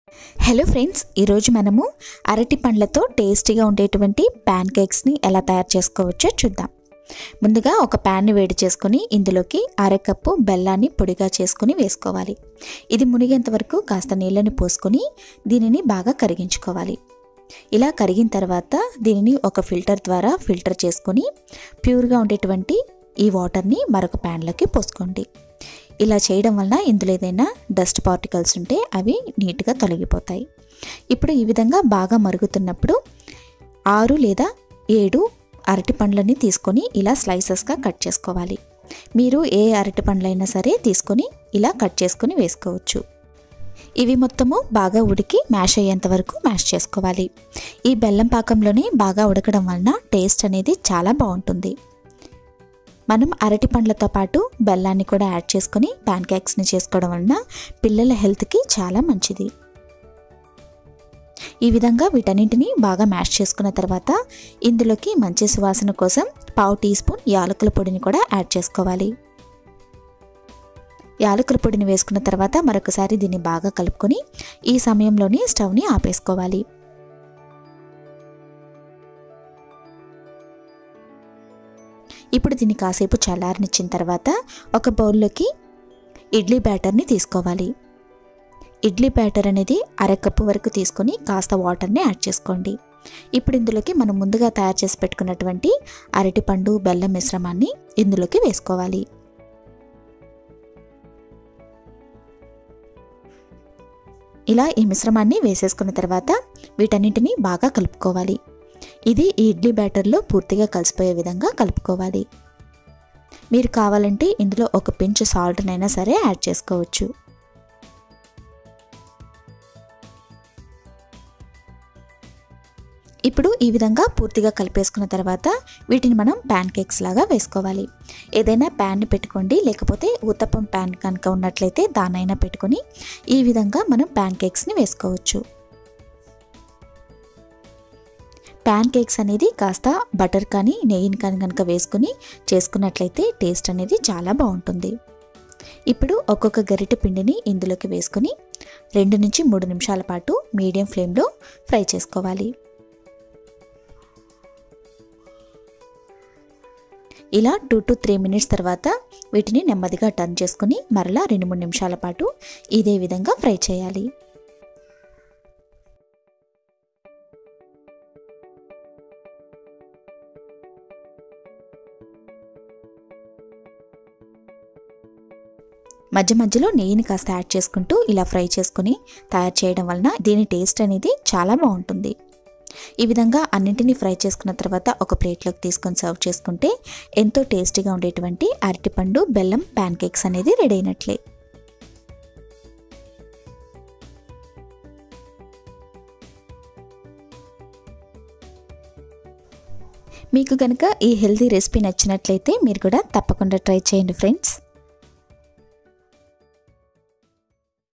hello friends ఈరోజు మనము అరటి పండ్లతో టేస్టీగా ఉండేటువంటి ప్యాన్ కేక్స్ని ఎలా తయారు చేసుకోవచ్చో చూద్దాం ముందుగా ఒక ప్యాన్ని వేడి చేసుకొని ఇందులోకి అరకప్పు బెల్లాన్ని పొడిగా చేసుకొని వేసుకోవాలి ఇది మునిగేంత వరకు కాస్త నీళ్ళని పోసుకొని దీనిని బాగా కరిగించుకోవాలి ఇలా కరిగిన తర్వాత దీనిని ఒక ఫిల్టర్ ద్వారా ఫిల్టర్ చేసుకొని ప్యూర్గా ఉండేటువంటి ఈ వాటర్ని మరొక ప్యాన్లోకి పోసుకోండి ఇలా చేయడం వలన ఇందులో ఏదైనా డస్ట్ పార్టికల్స్ ఉంటే అవి నీట్గా తొలగిపోతాయి ఇప్పుడు ఈ విధంగా బాగా మరుగుతున్నప్పుడు ఆరు లేదా ఏడు అరటి పండ్లని తీసుకొని ఇలా స్లైసెస్గా కట్ చేసుకోవాలి మీరు ఏ అరటి పండ్లైనా సరే తీసుకొని ఇలా కట్ చేసుకొని వేసుకోవచ్చు ఇవి మొత్తము బాగా ఉడికి మ్యాష్ అయ్యేంత వరకు మ్యాష్ చేసుకోవాలి ఈ బెల్లం పాకంలోనే బాగా ఉడకడం వలన టేస్ట్ అనేది చాలా బాగుంటుంది మనం అరటి పండ్లతో పాటు బెల్లాన్ని కూడా యాడ్ చేసుకొని ప్యాన్ కేక్స్ని చేసుకోవడం వలన పిల్లల హెల్త్కి చాలా మంచిది ఈ విధంగా వీటన్నింటిని బాగా మ్యాష్ చేసుకున్న తర్వాత ఇందులోకి మంచి సువాసన కోసం పావు టీ స్పూన్ యాలకుల పొడిని కూడా యాడ్ చేసుకోవాలి యాలకుల పొడిని వేసుకున్న తర్వాత మరొకసారి దీన్ని బాగా కలుపుకొని ఈ సమయంలోనే స్టవ్ని ఆపేసుకోవాలి ఇప్పుడు దీన్ని కాసేపు చల్లారనిచ్చిన తర్వాత ఒక బౌల్లోకి ఇడ్లీ బ్యాటర్ని తీసుకోవాలి ఇడ్లీ బ్యాటర్ అనేది అరకప్పు వరకు తీసుకొని కాస్త వాటర్ని యాడ్ చేసుకోండి ఇప్పుడు ఇందులోకి మనం ముందుగా తయారు చేసి పెట్టుకున్నటువంటి అరటిపండు బెల్లం మిశ్రమాన్ని ఇందులోకి వేసుకోవాలి ఇలా ఈ మిశ్రమాన్ని వేసేసుకున్న తర్వాత వీటన్నింటినీ బాగా కలుపుకోవాలి ఇది ఈ ఇడ్లీ బ్యాటర్లో పూర్తిగా కలిసిపోయే విధంగా కలుపుకోవాలి మీరు కావాలంటే ఇందులో ఒక పించ్ సాల్ట్నైనా సరే యాడ్ చేసుకోవచ్చు ఇప్పుడు ఈ విధంగా పూర్తిగా కలిపేసుకున్న తర్వాత వీటిని మనం ప్యాన్ కేక్స్ లాగా వేసుకోవాలి ఏదైనా ప్యాన్ని పెట్టుకోండి లేకపోతే ఉత్తప్పం ప్యాన్ కనుక ఉన్నట్లయితే దానైనా పెట్టుకొని ఈ విధంగా మనం ప్యాన్ కేక్స్ని వేసుకోవచ్చు ప్యాన్ కేక్స్ అనేది కాస్త బటర్ కానీ నెయ్యిని కానీ కనుక వేసుకుని చేసుకున్నట్లయితే టేస్ట్ అనేది చాలా బాగుంటుంది ఇప్పుడు ఒక్కొక్క గరిటె పిండిని ఇందులోకి వేసుకొని రెండు నుంచి మూడు నిమిషాల పాటు మీడియం ఫ్లేమ్లో ఫ్రై చేసుకోవాలి ఇలా టూ టు త్రీ మినిట్స్ తర్వాత వీటిని నెమ్మదిగా టర్న్ చేసుకుని మరలా రెండు మూడు నిమిషాల పాటు ఇదే విధంగా ఫ్రై చేయాలి మధ్య మధ్యలో నెయ్యిని కాస్త యాడ్ చేసుకుంటూ ఇలా ఫ్రై చేసుకుని తయారు చేయడం వలన దీని టేస్ట్ అనేది చాలా బాగుంటుంది ఈ విధంగా అన్నింటినీ ఫ్రై చేసుకున్న తర్వాత ఒక ప్లేట్లోకి తీసుకొని సర్వ్ చేసుకుంటే ఎంతో టేస్టీగా ఉండేటువంటి అరటిపండు బెల్లం ప్యాన్ కేక్స్ అనేది రెడీ అయినట్లే మీకు కనుక ఈ హెల్తీ రెసిపీ నచ్చినట్లయితే మీరు కూడా తప్పకుండా ట్రై చేయండి ఫ్రెండ్స్